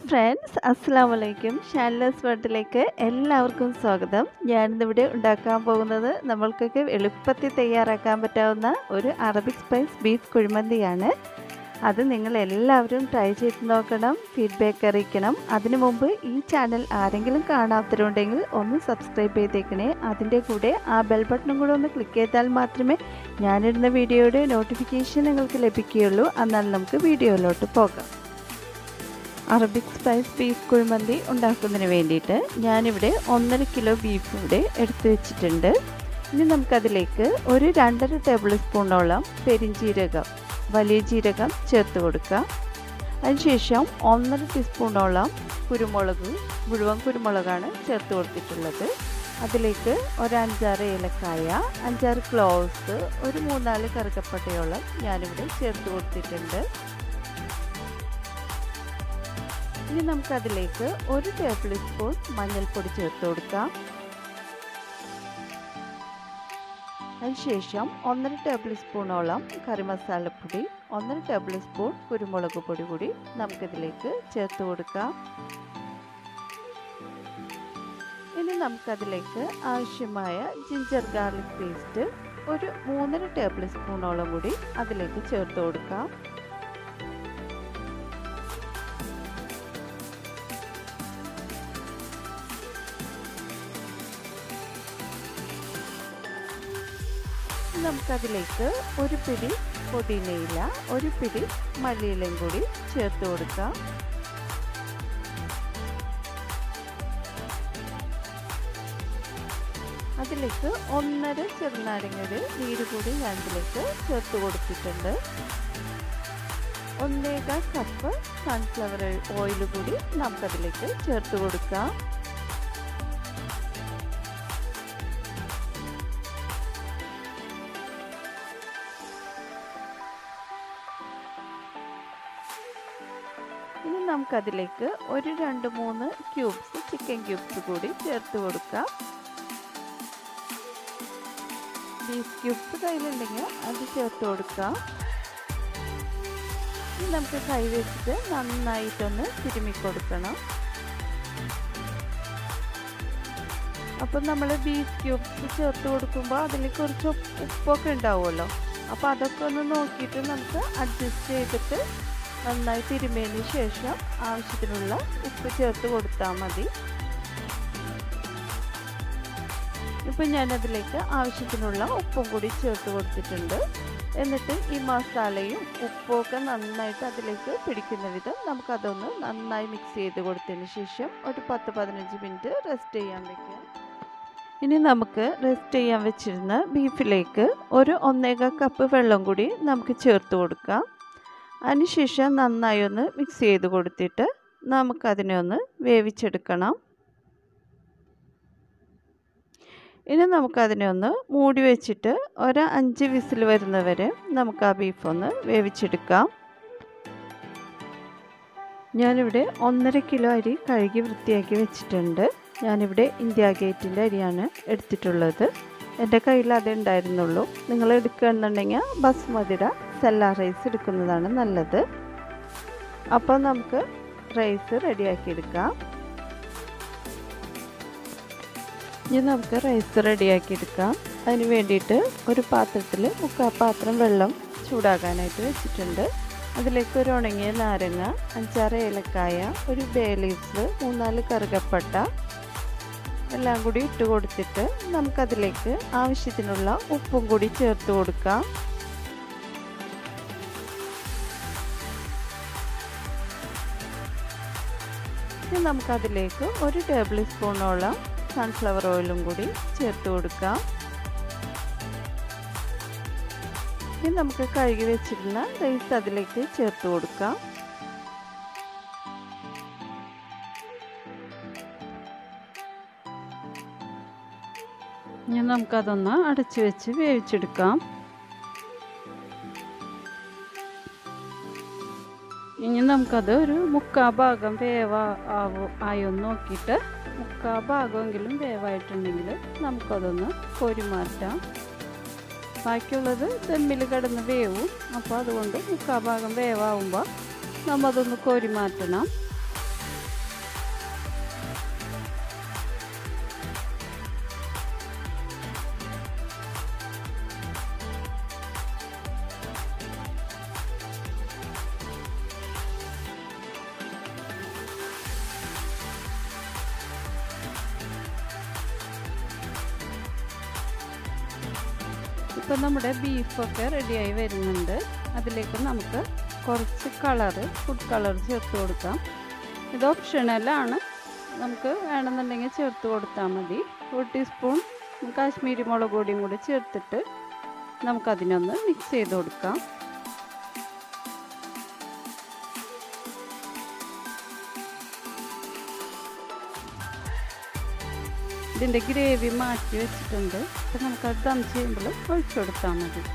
friends അസ്സാം വലൈക്കും ഷാൻലസ് വേർഡിലേക്ക് എല്ലാവർക്കും സ്വാഗതം ഞാനിന്നിവിടെ ഉണ്ടാക്കാൻ പോകുന്നത് നമ്മൾക്കൊക്കെ എളുപ്പത്തിൽ തയ്യാറാക്കാൻ പറ്റാവുന്ന ഒരു അറബിക് സ്പൈസ് ബീഫ് കുഴിമന്തിയാണ് അത് നിങ്ങൾ എല്ലാവരും ട്രൈ ചെയ്ത് നോക്കണം ഫീഡ്ബാക്ക് അറിയിക്കണം അതിനു മുമ്പ് ഈ ചാനൽ ആരെങ്കിലും കാണാത്തവരുണ്ടെങ്കിൽ ഒന്ന് സബ്സ്ക്രൈബ് ചെയ്തേക്കണേ അതിൻ്റെ കൂടെ ആ ബെൽ ബട്ടണും കൂടെ ഒന്ന് ക്ലിക്ക് ചെയ്താൽ മാത്രമേ ഞാനിടുന്ന വീഡിയോയുടെ നോട്ടിഫിക്കേഷൻ നിങ്ങൾക്ക് ലഭിക്കുകയുള്ളൂ എന്നാൽ നമുക്ക് വീഡിയോയിലോട്ട് പോകാം അറബിക് സ്പൈസ് ബീഫ് കുഴിമന്തി ഉണ്ടാക്കുന്നതിന് വേണ്ടിയിട്ട് ഞാനിവിടെ ഒന്നര കിലോ ബീഫ് ഇവിടെ എടുത്തു വെച്ചിട്ടുണ്ട് ഇനി നമുക്കതിലേക്ക് ഒരു രണ്ടര ടേബിൾ സ്പൂണോളം പെരിഞ്ജീരകം വലിയ ജീരകം ചേർത്ത് കൊടുക്കാം അതിനുശേഷം ഒന്നര ടീസ്പൂണോളം കുരുമുളക് മുഴുവൻ കുരുമുളകാണ് ചേർത്ത് കൊടുത്തിട്ടുള്ളത് അതിലേക്ക് ഒരു അഞ്ചാറ് ഏലക്കായ അഞ്ചാറ് ക്ലോവ്സ് ഒരു മൂന്നാല് കറുകപ്പട്ടയോളം ഞാനിവിടെ ചേർത്ത് കൊടുത്തിട്ടുണ്ട് ഇനി നമുക്കതിലേക്ക് ഒരു ടേബിൾ സ്പൂൺ മഞ്ഞൾപ്പൊടി ചേർത്ത് കൊടുക്കാം അതിനുശേഷം ഒന്നര ടേബിൾ സ്പൂണോളം കറി മസാലപ്പൊടി ഒന്നര ടേബിൾ സ്പൂൺ കുരുമുളക് പൊടി കൂടി നമുക്കിതിലേക്ക് ചേർത്ത് കൊടുക്കാം ഇനി നമുക്കതിലേക്ക് ആവശ്യമായ ജിഞ്ചർ ഗാർലിക് പേസ്റ്റ് ഒരു മൂന്നര ടേബിൾ സ്പൂണോളം കൂടി അതിലേക്ക് ചേർത്ത് കൊടുക്കാം നമുക്കതിലേക്ക് ഒരു പിടി പുതിനയില ഒരു പിടി മല്ലിയിലയും കൂടി ചേർത്ത് കൊടുക്കാം അതിലേക്ക് ഒന്നര ചെറുനാരങ്ങയുടെ നീര് കൂടി ഞാൻ ഇതിലേക്ക് ചേർത്ത് കൊടുത്തിട്ടുണ്ട് ഒന്നേകാൽ കപ്പ് സൺഫ്ലവർ ഓയിൽ കൂടി നമുക്കതിലേക്ക് ചേർത്ത് കൊടുക്കാം ഇനി നമുക്കതിലേക്ക് ഒരു രണ്ട് മൂന്ന് ക്യൂബ്സ് ചിക്കൻ ക്യൂബ്സ് കൂടി ചേർത്ത് കൊടുക്കാം ബീഫ് ക്യൂബ്സ് കയ്യിലുണ്ടെങ്കിൽ അത് ചേർത്ത് കൊടുക്കാം ഇനി നമുക്ക് കൈ വെച്ചിട്ട് നന്നായിട്ടൊന്ന് തിരുമ്മി കൊടുക്കണം അപ്പം നമ്മൾ ബീഫ് ക്യൂബ്സ് ചേർത്ത് കൊടുക്കുമ്പോൾ അതിൽ കുറച്ച് ഉപ്പൊക്കെ ഉണ്ടാവുമല്ലോ അപ്പോൾ അതൊക്കെ ഒന്ന് നോക്കിയിട്ട് നമുക്ക് അഡ്ജസ്റ്റ് ചെയ്തിട്ട് നന്നായി തിരുമ്മിയതിന് ശേഷം ആവശ്യത്തിനുള്ള ഉപ്പ് ചേർത്ത് കൊടുത്താൽ മതി ഇപ്പം ഞാനതിലേക്ക് ആവശ്യത്തിനുള്ള ഉപ്പും കൂടി ചേർത്ത് കൊടുത്തിട്ടുണ്ട് എന്നിട്ട് ഈ മസാലയും ഉപ്പും ഒക്കെ നന്നായിട്ട് അതിലേക്ക് പിടിക്കുന്ന വിധം നമുക്കതൊന്ന് നന്നായി മിക്സ് ചെയ്ത് കൊടുത്തതിന് ശേഷം ഒരു പത്ത് പതിനഞ്ച് മിനിറ്റ് റെസ്റ്റ് ചെയ്യാൻ വെക്കാം ഇനി നമുക്ക് റെസ്റ്റ് ചെയ്യാൻ വെച്ചിരുന്ന ബീഫിലേക്ക് ഒരു ഒന്നേക കപ്പ് വെള്ളം കൂടി നമുക്ക് ചേർത്ത് കൊടുക്കാം അതിനുശേഷം നന്നായി ഒന്ന് മിക്സ് ചെയ്ത് കൊടുത്തിട്ട് നമുക്കതിനെ ഒന്ന് വേവിച്ചെടുക്കണം ഇനി നമുക്കതിനെ ഒന്ന് മൂടി വെച്ചിട്ട് ഒരു അഞ്ച് വിസിൽ വരുന്നവരെ നമുക്ക് ആ ബീഫ് ഒന്ന് വേവിച്ചെടുക്കാം ഞാനിവിടെ ഒന്നര കിലോ അരി കഴുകി വൃത്തിയാക്കി വെച്ചിട്ടുണ്ട് ഞാനിവിടെ ഇന്ത്യ ഗേറ്റിൻ്റെ അരിയാണ് എടുത്തിട്ടുള്ളത് എൻ്റെ കയ്യിൽ അതേ ഉണ്ടായിരുന്നുള്ളൂ നിങ്ങൾ എടുക്കുകയാണെന്നുണ്ടെങ്കിൽ ബസ്മതിയുടെ സെല്ല റൈസ് എടുക്കുന്നതാണ് നല്ലത് അപ്പോൾ നമുക്ക് റൈസ് റെഡിയാക്കി എടുക്കാം ഇനി നമുക്ക് റൈസ് റെഡിയാക്കി എടുക്കാം അതിന് വേണ്ടിയിട്ട് ഒരു പാത്രത്തിൽ മുക്കാൽ പാത്രം വെള്ളം ചൂടാകാനായിട്ട് വെച്ചിട്ടുണ്ട് അതിലേക്ക് ഒരു ഉണങ്ങിയ നാരങ്ങ അഞ്ചാറ് ഏലക്കായ ഒരു ബേ ലീവ്സ് മൂന്നാല് കറുകപ്പട്ട എല്ലാം കൂടി ഇട്ട് കൊടുത്തിട്ട് നമുക്കതിലേക്ക് ആവശ്യത്തിനുള്ള ഉപ്പും കൂടി ചേർത്ത് കൊടുക്കാം ഇനി നമുക്കതിലേക്ക് ഒരു ടേബിൾ സ്പൂണോളം സൺഫ്ലവർ ഓയിലും കൂടി ചേർത്ത് കൊടുക്കാം ഇനി നമുക്ക് കഴുകി വെച്ചിരുന്ന റൈസ് അതിലേക്ക് ചേർത്ത് കൊടുക്കാം ഇനി നമുക്കതൊന്ന് അടച്ചു വെച്ച് വേവിച്ചെടുക്കാം ഇനി നമുക്കത് ഒരു മുക്കാ ഭാഗം വേവ ആവോ ആയോ നോക്കിയിട്ട് മുക്കാ ഭാഗമെങ്കിലും വേവായിട്ടുണ്ടെങ്കിൽ നമുക്കതൊന്ന് കോരി മാറ്റാം ബാക്കിയുള്ളത് ദമ്മിൽ കിടന്ന് വേവും അപ്പോൾ അതുകൊണ്ട് മുക്കാ ഭാഗം വേവാകുമ്പോൾ നമ്മതൊന്ന് കോരി മാറ്റണം ഇപ്പം നമ്മുടെ ബീഫൊക്കെ റെഡിയായി വരുന്നുണ്ട് അതിലേക്ക് നമുക്ക് കുറച്ച് കളറ് ഫുഡ് കളർ ചേർത്ത് കൊടുക്കാം ഇത് ഓപ്ഷണലാണ് നമുക്ക് വേണമെന്നുണ്ടെങ്കിൽ ചേർത്ത് കൊടുത്താൽ മതി ഒരു ടീസ്പൂൺ കാശ്മീരി മുളക് പൊടിയും കൂടി ചേർത്തിട്ട് നമുക്കതിനൊന്ന് മിക്സ് ചെയ്ത് കൊടുക്കാം ഇതിൻ്റെ ഗ്രേവി മാറ്റി വെച്ചിട്ടുണ്ട് അപ്പം നമുക്കത് ദം ചെയ്യുമ്പോൾ ഒഴിച്ചു കൊടുത്താൽ മതി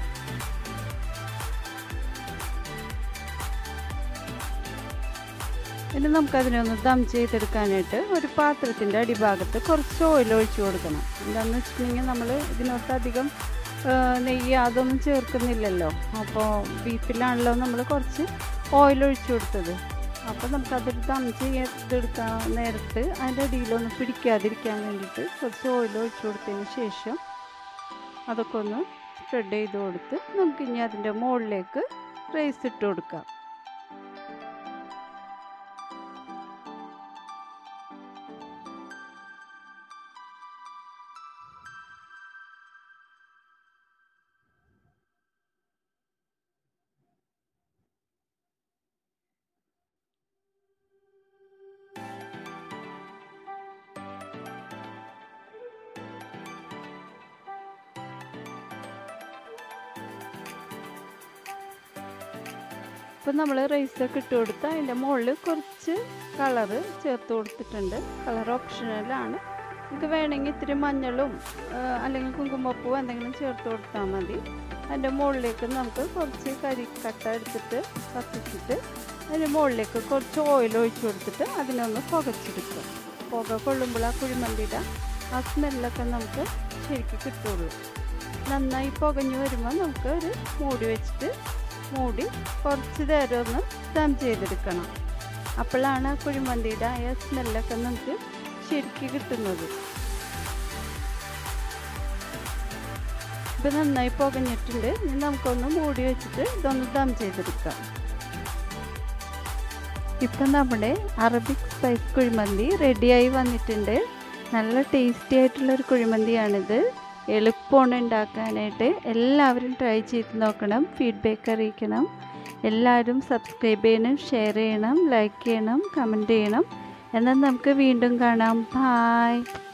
ഇനി നമുക്കതിനൊന്ന് ദം ചെയ്തെടുക്കാനായിട്ട് ഒരു പാത്രത്തിൻ്റെ അടിഭാഗത്ത് കുറച്ച് ഓയിൽ ഒഴിച്ചു കൊടുക്കണം എന്താണെന്ന് വെച്ചിട്ടുണ്ടെങ്കിൽ നമ്മൾ ഇതിനകത്ത് അധികം നെയ്യ് അതൊന്നും ചേർക്കുന്നില്ലല്ലോ അപ്പോൾ ബീഫിലാണല്ലോ നമ്മൾ കുറച്ച് ഓയിൽ ഒഴിച്ചു കൊടുത്തത് അപ്പോൾ നമുക്കതിൽ ദം ചെയ്തെടുക്കാൻ നേരത്ത് അതിൻ്റെ അടിയിലൊന്ന് പിടിക്കാതിരിക്കാൻ വേണ്ടിയിട്ട് കുറച്ച് ഓയിൽ ഒഴിച്ചു കൊടുത്തതിന് ശേഷം അതൊക്കെ ഒന്ന് സ്പ്രെഡ് ചെയ്ത് കൊടുത്ത് നമുക്കിനി അതിൻ്റെ മുകളിലേക്ക് റൈസ് ഇട്ട് കൊടുക്കാം ഇപ്പം നമ്മൾ റൈസൊക്കെ ഇട്ട് കൊടുത്ത് അതിൻ്റെ മുകളിൽ കുറച്ച് കളറ് ചേർത്ത് കൊടുത്തിട്ടുണ്ട് കളർ ഓപ്ഷണലാണ് നമുക്ക് വേണമെങ്കിൽ ഇത്തിരി മഞ്ഞളും അല്ലെങ്കിൽ കുങ്കുമപ്പൂ എന്തെങ്കിലും ചേർത്ത് കൊടുത്താൽ മതി അതിൻ്റെ മുകളിലേക്ക് നമുക്ക് കുറച്ച് കരിക്കട്ട എടുത്തിട്ട് കത്തിച്ചിട്ട് അതിൻ്റെ മുകളിലേക്ക് കുറച്ച് ഓയിൽ ഒഴിച്ചു കൊടുത്തിട്ട് അതിനൊന്ന് പുകച്ചെടുക്കും പുക കൊള്ളുമ്പോൾ ആ കുഴിമന്തിയുടെ ആ സ്മെല്ലൊക്കെ നമുക്ക് ശരിക്കും കിട്ടുള്ളൂ നന്നായി പുകഞ്ഞു വരുമ്പോൾ നമുക്ക് ഒരു മൂടി വെച്ചിട്ട് മൂടി കുറച്ച് നേരം ഒന്ന് ദം ചെയ്തെടുക്കണം അപ്പോഴാണ് ആ കുഴിമന്തിയുടെ ആ സ്മെല്ലൊക്കെ നമുക്ക് ശരിക്കും കിട്ടുന്നത് ഇപ്പം നന്നായി പുകഞ്ഞിട്ടുണ്ട് ഇനി നമുക്കൊന്ന് മൂടി വെച്ചിട്ട് ഇതൊന്ന് ദം ചെയ്തെടുക്കാം ഇപ്പം നമ്മുടെ അറബിക് സ്പൈസ് കുഴിമന്തി റെഡിയായി വന്നിട്ടുണ്ട് നല്ല ടേസ്റ്റി ആയിട്ടുള്ളൊരു കുഴിമന്തിയാണിത് എളുപ്പമാണ് ഉണ്ടാക്കാനായിട്ട് എല്ലാവരും ട്രൈ ചെയ്ത് നോക്കണം ഫീഡ്ബാക്ക് അറിയിക്കണം എല്ലാവരും സബ്സ്ക്രൈബ് ചെയ്യണം ഷെയർ ചെയ്യണം ലൈക്ക് ചെയ്യണം കമൻറ്റ് ചെയ്യണം എന്നാൽ നമുക്ക് വീണ്ടും കാണാം ബായ്